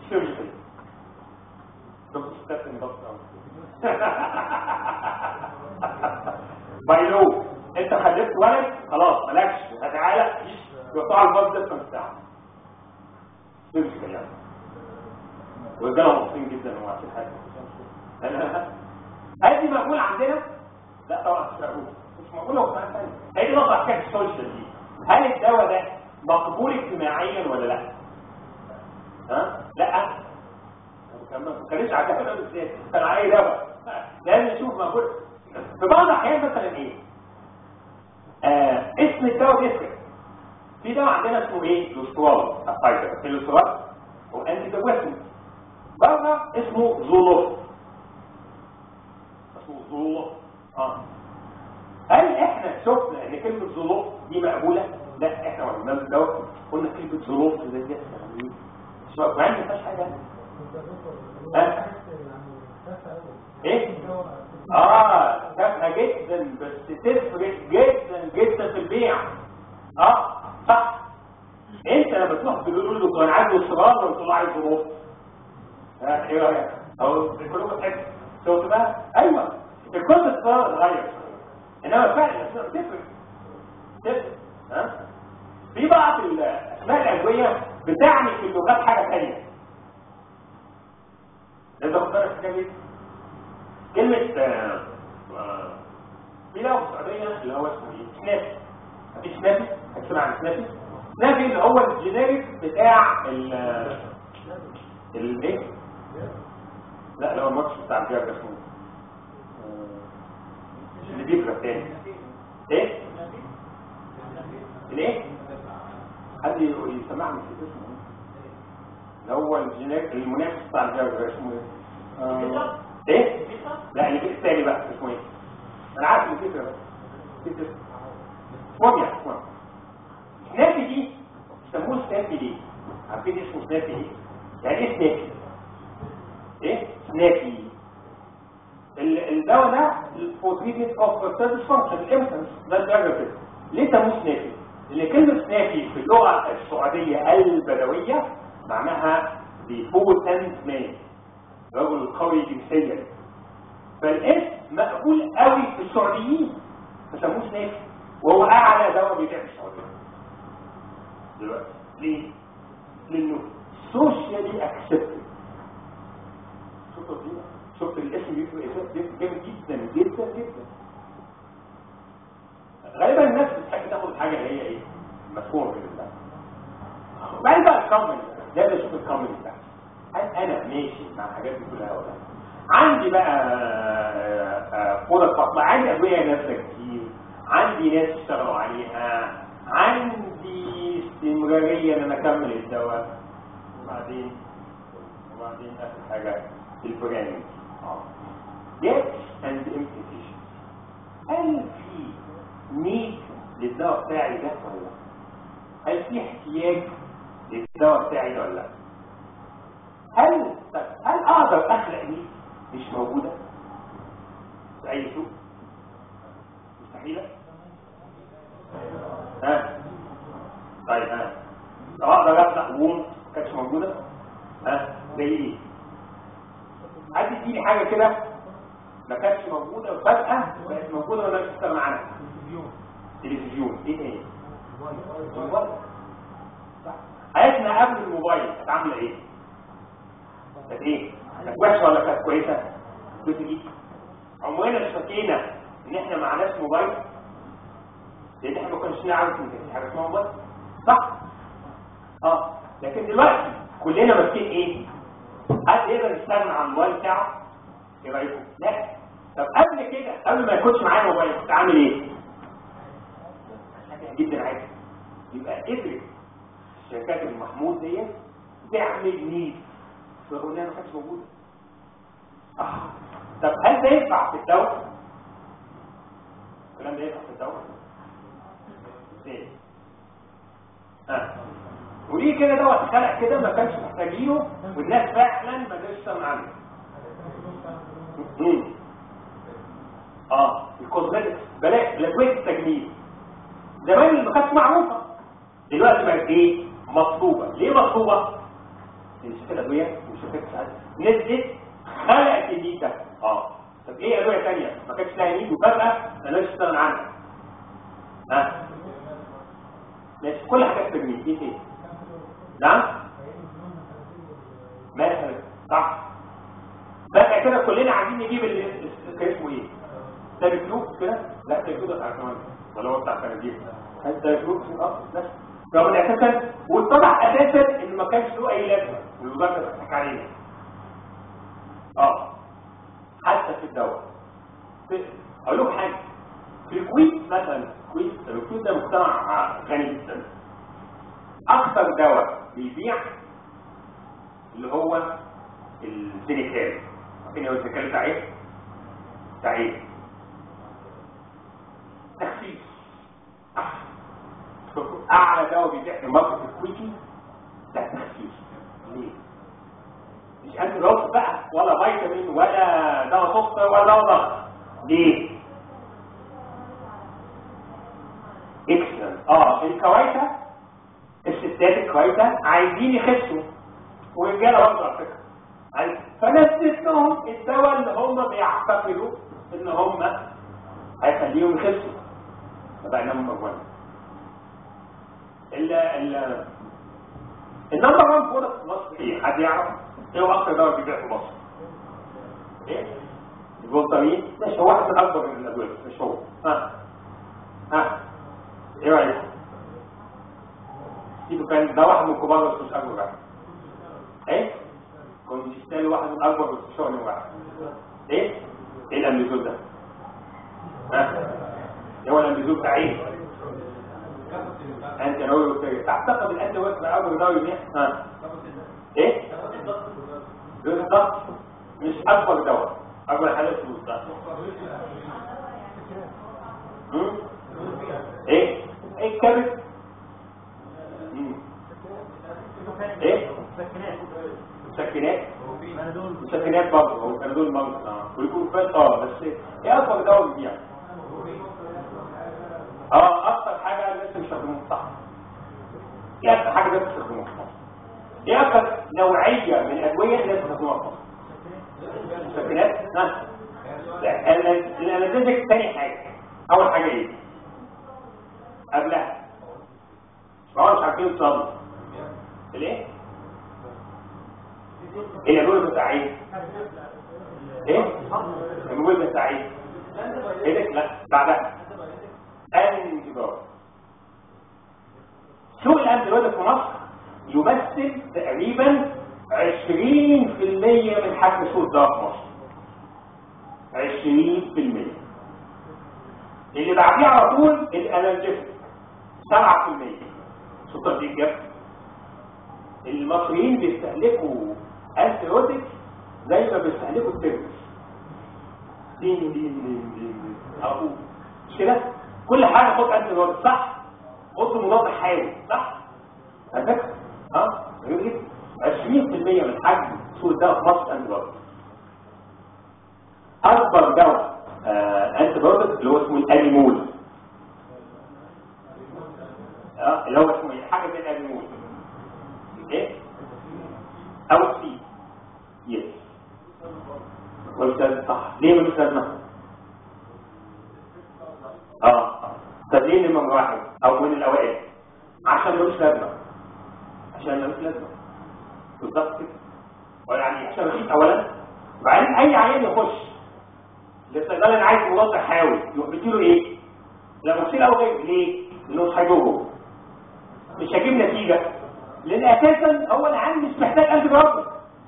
سيرجيكال دكتور ستاتين دكتور بايلو انت خلفت ولد خلاص مالكش هتعالى يقطع الباص ديفرنس بتاعه سيرجيكال يعني والرجاله مبسوطين جدا وما عارفين حاجه هذه مقبول عندنا لا طبعا مش مقبول مش مقبول هو كمان ثاني هي دي نقطه حكايه السوشيال دي هل الدواء ده مقبول اجتماعيا ولا لا ها لا ما كانش عندنا ازاي كان عايز دواء لازم نشوف مقبول في بعض الاحيان مثلا ايه آه اسم الدواء بيفرق في دواء عندنا اسمه ايه لوسترال ابايتر في لوسترال هو انتي دواء بره اسمه زولوف اسمه زولوف اه هل احنا شفنا ان كلمه زولوف دي مقبوله لا احنا ولا الدواء قلنا كلمه زولوف ده دي يعني مش مقبول ما فيهاش حاجه ها ايه اه تافهه جدا بس تفرق جدا جدا في البيع اه صح انت لما تروح تقول له انا عايز اصرار وانت عايز ظروف ها ايه رايك او كلكم تحس شفت بقى ايوه الكل اصرار اتغير انما فعلا الاسماء بتفرق تفرق ها في بعض الاسماء الادويه بتعني في اللغات حاجه ثانيه لازم اخد بالك كده كلمة في له في السعودية اللي هو اسمه ايه؟ سنافي مفيش سنافي؟ هتسمع عن سنافي؟ سنافي اللي هو الجينيريك بتاع ال ال ايه؟ لا اللي هو الماتش بتاع الجاب اسمه اللي بيفرق تاني ايه؟ الايه؟ حد يسمعني في اسمه اللي هو الجينيريك المنافس بتاع الجاب اسمه ايه؟ ايه لا اللي في الثاني بقى اسمه ايه انا عارف اللي فكره بس فكره فوبيا سنافي دي يسموه سنافي ليه عارفين اسمه سنافي ليه يعني ايه سنافي ايه سنافي الدواء ده for treatment of service function الامتنس ده الدرجه كده ليه سموه سنافي لان كلمه سنافي في اللغه السعوديه البدويه معناها the potent man رجل قوي جنسيا فالاسم مقبول قوي في السعوديين فسموه سنافي وهو اعلى دواء بيبيع في السعوديه دلوقتي ليه؟ لانه سوشيالي اكسبتد شوف شوف الاسم بيفرق جامد جدا جدا جدا غالبا الناس بتحب تاخد حاجه هي ايه؟ مفهومه بالنسبه لها بعدين بقى الكومنت لازم اشوف الكومنت بتاعتي هل انا ماشي مع الحاجات دي كلها ولا عندي بقى فرص فصل عندي ادويه نازله كتير عندي ناس اشتغلوا عليها عندي استمراريه ان انا اكمل الدواء وبعدين وبعدين اخر حاجه البراند yes and implication هل في نيد للدواء بتاعي ده ولا لا؟ هل في احتياج للدواء بتاعي ولا لا؟ هل هل اقدر اخلق دي مش موجوده في اي سوق مستحيله ها طيب ها لو اقدر اخلق ووم كانتش موجوده ها زي ايه عايز تديني حاجه كده ما كانتش موجوده وفجاه بقت موجوده ولا مش تستغنى عنها تلفزيون ايه تاني موبايل حياتنا قبل الموبايل كانت عامله ايه كانت ايه كانت وحشه ولا كانت كويسه كويسه جدا عمرنا اشتكينا ان احنا معناش موبايل لان احنا ما كناش نعرف ان في حاجه اسمها موبايل صح اه لكن دلوقتي كلنا ماسكين ايه حد يقدر يستغنى عن الموبايل بتاعه ايه رايكم لا طب قبل كده قبل ما يكونش معايا موبايل كنت عامل ايه جدا عادي يبقى ادرك الشركات المحمود ديت تعمل نيد رغم انها ما كانتش موجوده آه. طب هل ده ينفع في الدواء الكلام ده ينفع في الدواء ازاي ها وليه كده دوت اتخلق كده ما كانش محتاجينه والناس فعلا ما قدرتش تستغنى عنه امم اه الكوزمتكس بلاش الادويه التجميل زمان اللي ما كانتش معروفه دلوقتي بقت ايه مطلوبه ليه مطلوبه شفت الادويه وشفت ساعات نزلت خلقت النيد ده اه طب ايه ادويه ثانيه ما كانتش لها نيد وفجاه مالهاش تستغنى عنها ها ماشي كل حاجه في النيد ايه تاني نعم مثلا صح بقى كده كلنا عايزين نجيب اللي كان اسمه ايه تابلوك كده لا تابلوك ده بتاع كمان ولا هو بتاع كنادير هل تابلوك في الاصل بس رغم ان اساسا واتضح اساسا ان ما كانش له اي لازمه والوزاره بتضحك علينا اه حتى في الدواء في- اقول لكم حاجه في الكويت مثلا الكويت الكويت ده مجتمع غني جدا اكثر دواء بيبيع اللي هو السينيكال عارفين هو السينيكال بتاع ايه؟ بتاع ايه؟ تخفيف اعلى دواء بيبيع في الماركت الكويتي ده تخفيف ليه؟ مش انت ضغط بقى ولا فيتامين ولا دواء سكر ولا دواء ضغط ليه؟ اكسلنت اه الكويسه الستات الكويسه عايزين يخسوا والرجاله برضه على فكره عايز- فنزلت لهم الدواء اللي هم بيعتقدوا ان هم هيخليهم يخسوا فبقينا نمبر 1 ال ال النمبر 1 برودكت في مصر ايه؟ حد يعرف؟ ايه هو اكتر دواء بيبيع في مصر؟ ايه؟ الفولتامين مش هو واحد من اكبر من الادويه مش هو ها ها ايه رايك؟ سيبه كان ده واحد من كبار بس مش اكبر واحد ايه؟ كنت تشتري واحد من اكبر بس مش هو من واحد ايه؟ ايه الامبيزول ده؟ ها؟ ايه هو الامبيزول بتاع ايه؟ انت ناوي وبتاعي تعتقد الانت وقت اول ناوي يبيع ها ايه دول الضغط مش اكبر دواء اكبر حاجه فلوس ده هم؟ ايه ايه الكبد مم. ايه مسكنات مسكنات برضه هو كانوا دول مرض اه ويكون فات اه بس ايه اكبر دواء بيبيع اه اكتر حاجه الناس بيستخدموها صح ايه اكتر حاجه الناس بيستخدموها صح ايه اكتر نوعيه من الادويه الناس بيستخدموها صح مسكنات ها لا الاناليزيك تاني حاجه اول حاجه ايه قبلها ما هو مش عارفين الصدمه الايه الادويه بتاع ايه ايه الادويه بتاع ايه ايه ده لا بعدها الانتظار سوق الانتظار في مصر يمثل تقريبا 20% من حجم سوق الدواء في مصر 20% اللي بعديه على طول الانالجيسك 7% سكر دي الجبل المصريين بيستهلكوا انتيبيوتيك زي ما بيستهلكوا الترمس دين دين دين دين على طول مش كده كل حاجه خد انتيبيوتيك صح خد مضاد حيوي صح على فكره اه غير كده 20% من حجم سوق الدواء في مصر انتيبيوتيك اكبر دواء آه انتيبيوتيك اللي هو اسمه الانيمول اه اللي هو اسمه ايه حاجه زي الانيمول ايه او سي يس والأستاذ صح ليه ملوش لازمه اه طب ليه نمرة واحد او من الاوائل عشان ملوش لازمه عشان ملوش لازمه بالظبط كده ويعني عشان رخيص اولا وبعدين اي عيان يخش للصيدلي انا عايز مضاد حيوي يروح مديله ايه؟ لا مغسل او غير ليه؟ لانه مش هيجوه مش هجيب نتيجه لان اساسا هو العيان مش محتاج انتي بايوتيك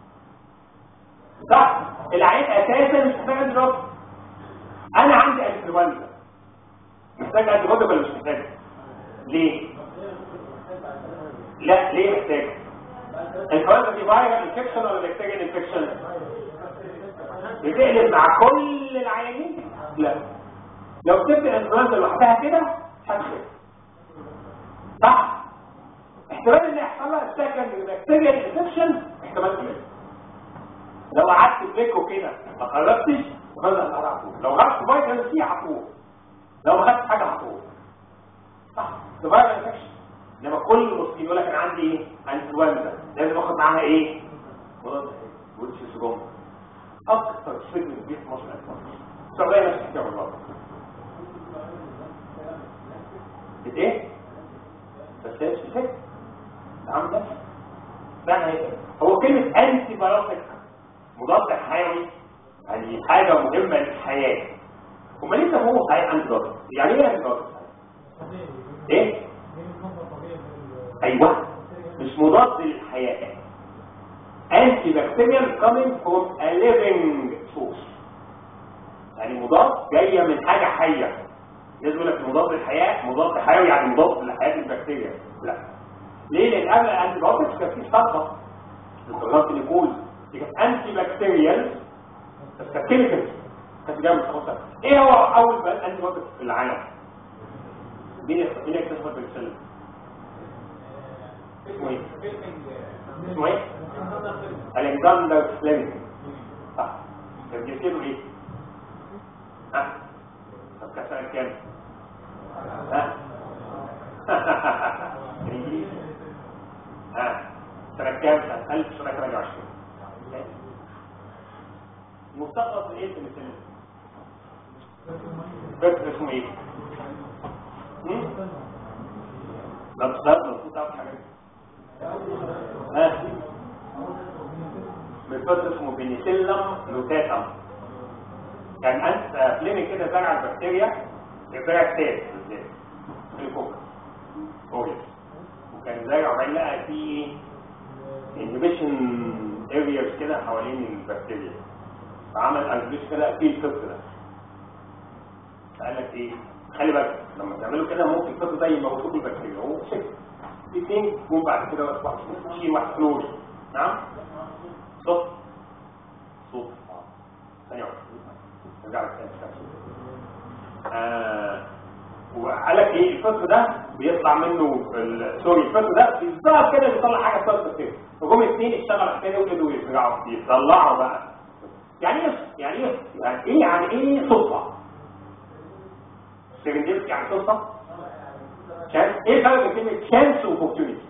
صح العيان اساسا مش محتاج انتي بايوتيك انا عندي انفلونزا محتاج انتي بايوتيك ولا مش محتاج ليه لا ليه محتاج الانفلونزا دي فايرال انفكشن ولا محتاج انفكشن بتقلب مع كل العيانين لا لو سبت الانفلونزا لوحدها كده هتخف صح احتمال ان يحصل لها سكند بكتيريا انفكشن احتمال كبير لو قعدت تبيكو كده ما خرجتش وخرج على طول لو خدت فيتامين سي هتروح لو ما خدتش حاجه هتروح صح ده فيروس انفكشن انما كل المسلمين يقول لك انا عندي ايه انفلونزا لازم اخد معاها ايه سبيد من البيت 12000 السعوديه نفس الحكايه والله ايه بس هي مش كده نعم ده معنى ايه هو كلمه انتي بايوتيك مضاد حيوي يعني حاجه مهمه للحياه امال انت هو حي انتي بايوتيك يعني ايه انتي بايوتيك ايه ايوه مش مضاد للحياه انتي بكتيريال coming from a living source يعني مضاد جايه من حاجه حيه لازم يقول لك مضاد للحياه مضاد حيوي يعني مضاد لحياه البكتيريا لا ليه لان قبل الانتي بايوتكس كان في صلبه البرغات نيكول دي كانت انتي بكتيريال بس كانت كيميكال كانت جايه من الخمسه ايه هو اول بقى انتي بايوتكس في العالم مين مين اكتشف البنسلين اسمه ايه اسمه ايه الكسندر فليمنج صح كان بيكتبوا ايه ها طب كان سنه كام ها الانجليزي ها سنه كام سنه 1928 مستقبل ايه في مثل بس اسمه ايه لا تصدق المفروض تعرف حاجات ها بالفضل اسمه بنيسيلم لوتاتم كان انت فليمنج كده زرع البكتيريا زرع التاس بالذات الكوكا كويس وكان زرع وبعدين لقى في انهبيشن ارياز كده حوالين البكتيريا فعمل انهبيشن كده في الطفل ده فقال لك ايه خلي بالك لما تعملوا كده ممكن الطفل ده يبقى موجود البكتيريا هو شك في اثنين جم بعد كده واحد شيء واحد فلور نعم صوت صوت ثانية واحدة نرجع لك تاني آه وقال لك ايه الفصل ده بيطلع منه ال- سوري الفصل ده بالظبط كده بيطلع حاجه اسمها كده فجم اثنين اشتغلوا الحكايه وقدروا يرجعوا يطلعوا بقى يعني ايه يعني ايه يعني ايه يعني ايه صدفه سيرنديبس يعني صدفه شانس ايه الفرق بين كلمه شانس واوبورتيونيتي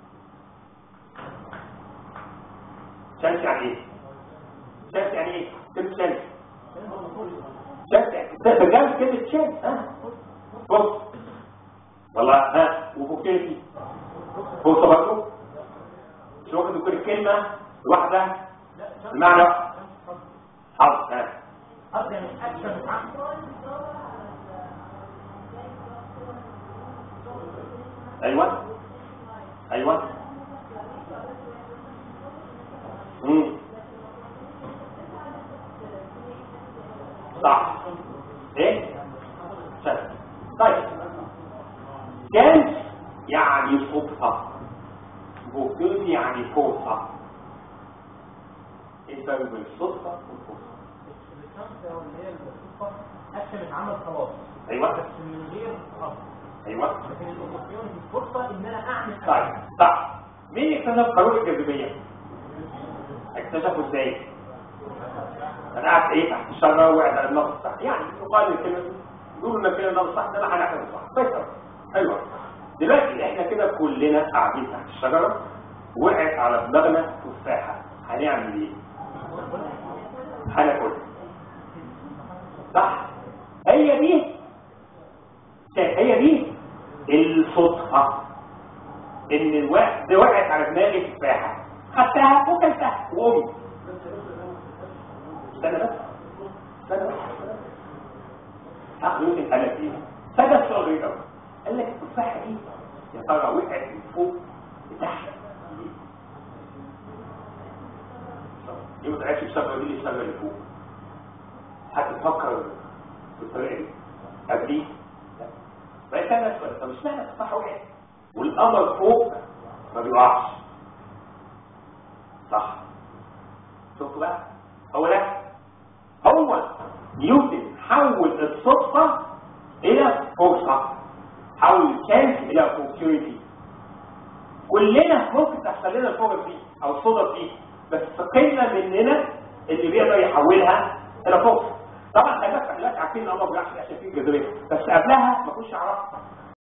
شانس يعني ايه شانس يعني ايه كلمه شانس شانس يعني ده بجد كلمه شانس ها بص والله ها وبوكيتي بص برضه مش ممكن تكون الكلمه واحده المعنى حظ ها قصدي مش اكشن مش عمل ايوه ايوه امم صح ايه صح. طيب كان يعني صدفة بوكيتي يعني فرصة ايه الفرق بين الصدفة والفرصة الشمس هو اللي هي الصدفه اكشن اتعمل خلاص ايوه بس من غير قصد ايوه لكن الاوبورتيونيتي فرصه ان انا اعمل طيب صح مين اكتشف قانون الجاذبية اكتشفه ازاي انا قاعد ايه تحت الشجره وقعت على النص صح يعني يقال الكلمه دي يقولوا ان الكلمه ده صح ده انا هنعمل صح كويس أوي. ايوه دلوقتي احنا كده كلنا قاعدين تحت الشجره وقعت على دماغنا تفاحه هنعمل ايه هناكلها صح هي دي هي دي الصدفه ان الوقت ده وقعت على دماغي تفاحه خدتها وكلتها وقمت استنى بس استنى بس عقل يمكن انا فيها فده السؤال غريب قوي قال لك التفاحه دي يا ترى وقعت من فوق لتحت ليه؟ ليه ما طلعتش الشجره دي اللي الشجره اللي فوق هتفكر بالطريقه دي قبليه لا بقيت انا اسال طب اشمعنى التفاحه وقعت والقمر فوق ما بيقعش صح شفتوا بقى هو ده هو نيوتن حول الصدفة إلى فرصة حول الشانس إلى opportunity كلنا ممكن تحصل لنا الفرص دي أو الصدف دي بس قلة مننا اللي بيقدر يحولها إلى فرصة طبعا خلي بالك خلي بالك عارفين ان الله ما بيعرفش عشان فيه جاذبيه بس قبلها ما كنتش اعرفها